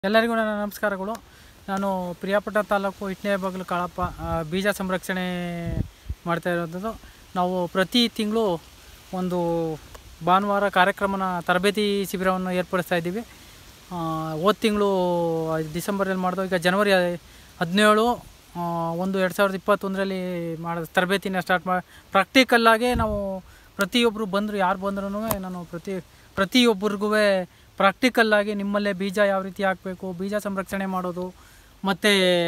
ಎಲ್ಲರಿಗೂ ನನ್ನ ನಮಸ್ಕಾರಗಳು ನಾನು ಪ್ರಿಯಾಪಟ್ಟ ತಾಲೂಕು ಇಟ್ನೆ ಬಾಗಿಲು ಕಾಳಪ್ಪ ಆ, ಬೀಜ ಸಂರಕ್ಷಣೆ ಮಾಡ್ತಾ ಇರೋದು ನಾವು ಪ್ರತಿ ತಿಂಗಳು ಒಂದು ಭಾನುವಾರ ಕಾರ್ಯಕ್ರಮನ ತರಬೇತಿ ಶಿಬಿರವನ್ನು ಏರ್ಪಡಿಸ್ತಾ ಇದ್ದೀವಿ ಆ, ಹೋದ ತಿಂಗಳು ಡಿಸೆಂಬರಲ್ಲಿ ಮಾಡಿದೋ ಈಗ ಜನವರಿ ಹದಿನೇಳು ಆ, ಒಂದು ಎರಡು ಸಾವಿರದ ಇಪ್ಪತ್ತೊಂದರಲ್ಲಿ ಮಾಡಿದ ತರಬೇತಿನ ಸ್ಟಾರ್ಟ್ ಮಾಡಿ ಪ್ರಾಕ್ಟಿಕಲ್ಲಾಗೆ ನಾವು ಪ್ರತಿಯೊಬ್ಬರು ಬಂದರು ಯಾರು ಬಂದ್ರೂ ನಾನು ಪ್ರತಿ ಪ್ರತಿಯೊಬ್ಬರಿಗೂ ಪ್ರಾಕ್ಟಿಕಲ್ಲಾಗಿ ನಿಮ್ಮಲ್ಲೇ ಬೀಜ ಯಾವ ರೀತಿ ಹಾಕಬೇಕು ಬೀಜ ಸಂರಕ್ಷಣೆ ಮಾಡೋದು ಮತ್ತು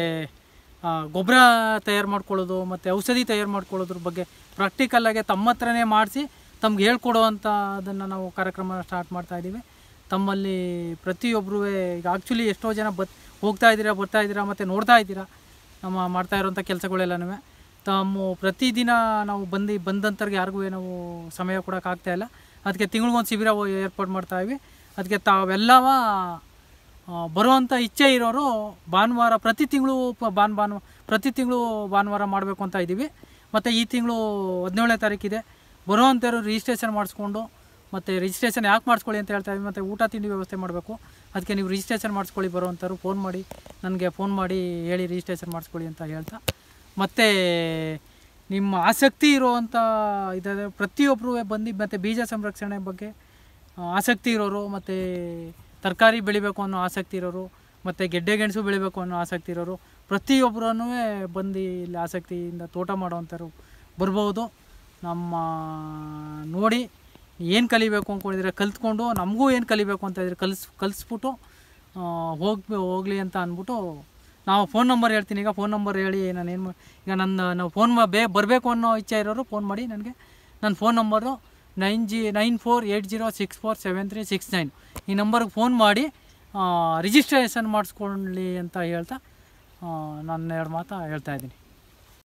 ಗೊಬ್ಬರ ತಯಾರು ಮಾಡ್ಕೊಳ್ಳೋದು ಮತ್ತು ಔಷಧಿ ತಯಾರು ಮಾಡ್ಕೊಳ್ಳೋದ್ರ ಬಗ್ಗೆ ಪ್ರಾಕ್ಟಿಕಲ್ಲಾಗಿ ತಮ್ಮ ಹತ್ರನೇ ಮಾಡಿಸಿ ತಮ್ಗೆ ಹೇಳ್ಕೊಡೋವಂಥ ಅದನ್ನು ನಾವು ಕಾರ್ಯಕ್ರಮ ಸ್ಟಾರ್ಟ್ ಮಾಡ್ತಾ ಇದ್ದೀವಿ ತಮ್ಮಲ್ಲಿ ಪ್ರತಿಯೊಬ್ಬರೂ ಈಗ ಆ್ಯಕ್ಚುಲಿ ಎಷ್ಟೋ ಜನ ಬತ್ ಹೋಗ್ತಾ ಇದ್ದೀರಾ ಬರ್ತಾ ಇದ್ದೀರಾ ಮತ್ತು ನೋಡ್ತಾ ಇದ್ದೀರಾ ನಮ್ಮ ಮಾಡ್ತಾ ಇರೋಂಥ ಕೆಲಸಗಳೆಲ್ಲನೂ ತಮ್ಮ ಪ್ರತಿದಿನ ನಾವು ಬಂದು ಬಂದಂಥವ್ರಿಗೆ ಯಾರಿಗೂ ನಾವು ಸಮಯ ಕೊಡೋಕ್ಕಾಗ್ತಾ ಇಲ್ಲ ಅದಕ್ಕೆ ತಿಂಗಳಿಗೊಂದು ಶಿಬಿರ ಏರ್ಪಾಡು ಮಾಡ್ತಾ ಇದ್ವಿ ಅದಕ್ಕೆ ತಾವೆಲ್ಲವ ಆ, ಬರುವಂಥ ಇಚ್ಛೆ ಇರೋರು ಭಾನುವಾರ ಪ್ರತಿ ತಿಂಗಳು ಪ- ಭಾನ್ ಭಾನು ಪ್ರತಿ ತಿಂಗಳು ಭಾನುವಾರ ಮಾಡಬೇಕು ಅಂತ ಇದ್ದೀವಿ ಮತ್ತು ಈ ತಿಂಗಳು ಹದಿನೇಳನೇ ತಾರೀಕಿದೆ ಬರುವಂಥವ್ರು ರಿಜಿಸ್ಟ್ರೇಷನ್ ಮಾಡಿಸ್ಕೊಂಡು ಮತ್ತು ರಿಜಿಸ್ಟ್ರೇಷನ್ ಯಾಕೆ ಮಾಡಿಸ್ಕೊಳ್ಳಿ ಅಂತ ಹೇಳ್ತಾ ಇದ್ವಿ ಮತ್ತು ಊಟ ತಿಂಡಿ ವ್ಯವಸ್ಥೆ ಮಾಡಬೇಕು ಅದಕ್ಕೆ ನೀವು ರಿಜಿಸ್ಟ್ರೇಷನ್ ಮಾಡಿಸ್ಕೊಳ್ಳಿ ಬರುವಂಥವ್ರು ಫೋನ್ ಮಾಡಿ ನನಗೆ ಫೋನ್ ಮಾಡಿ ಹೇಳಿ ರಿಜಿಸ್ಟ್ರೇಷನ್ ಮಾಡಿಸ್ಕೊಳ್ಳಿ ಅಂತ ಹೇಳ್ತಾ ಮತ್ತು ನಿಮ್ಮ ಆಸಕ್ತಿ ಇರುವಂಥ ಇದಾದ ಪ್ರತಿಯೊಬ್ಬರು ಬಂದು ಮತ್ತು ಬೀಜ ಸಂರಕ್ಷಣೆ ಬಗ್ಗೆ ಆ, ಆಸಕ್ತಿ ಇರೋರು ಮತ್ತು ತರಕಾರಿ ಬೆಳಿಬೇಕು ಅನ್ನೋ ಆಸಕ್ತಿ ಇರೋರು ಮತ್ತು ಗೆಡ್ಡೆ ಗೆಣಸು ಬೆಳಿಬೇಕು ಅನ್ನೋ ಆಸಕ್ತಿ ಇರೋರು ಪ್ರತಿಯೊಬ್ಬರನ್ನೂ ಬಂದು ಇಲ್ಲಿ ಆಸಕ್ತಿಯಿಂದ ತೋಟ ಮಾಡೋವಂಥವ್ರು ಬರ್ಬೋದು ನಮ್ಮ ನೋಡಿ ಏನು ಕಲಿಬೇಕು ಅಂದ್ಕೊಂಡಿದ್ರೆ ಕಲ್ತ್ಕೊಂಡು ನಮಗೂ ಏನು ಕಲಿಬೇಕು ಅಂತ ಇದ್ರೆ ಕಲಿಸ್ ಕಲಿಸ್ಬಿಟ್ಟು ಹೋಗಿ ಹೋಗಲಿ ಅಂತ ಅಂದ್ಬಿಟ್ಟು ನಾವು ಫೋನ್ ನಂಬರ್ ಹೇಳ್ತೀನಿ ಈಗ ಫೋನ್ ನಂಬರ್ ಹೇಳಿ ನಾನು ಏನು ಈಗ ನನ್ನ ನಾವು ಫೋನ್ ಬೇ ಬರಬೇಕು ಅನ್ನೋ ಇಚ್ಛೆ ಇರೋರು ಫೋನ್ ಮಾಡಿ ನನಗೆ ನನ್ನ ಫೋನ್ ನಂಬರು ನೈನ್ ಜಿ nine four eight zero six four seven three six nine ಈ ನಂಬರ್ಗೆ ಫೋನ್ ಮಾಡಿ ರಿಜಿಸ್ಟ್ರೇಷನ್ ಮಾಡಿಸ್ಕೊಳ್ಳಿ ಅಂತ ಹೇಳ್ತಾ ಆ, ನನ್ನ ಎರಡು ಮಾತು ಹೇಳ್ತಾ ಇದ್ದೀನಿ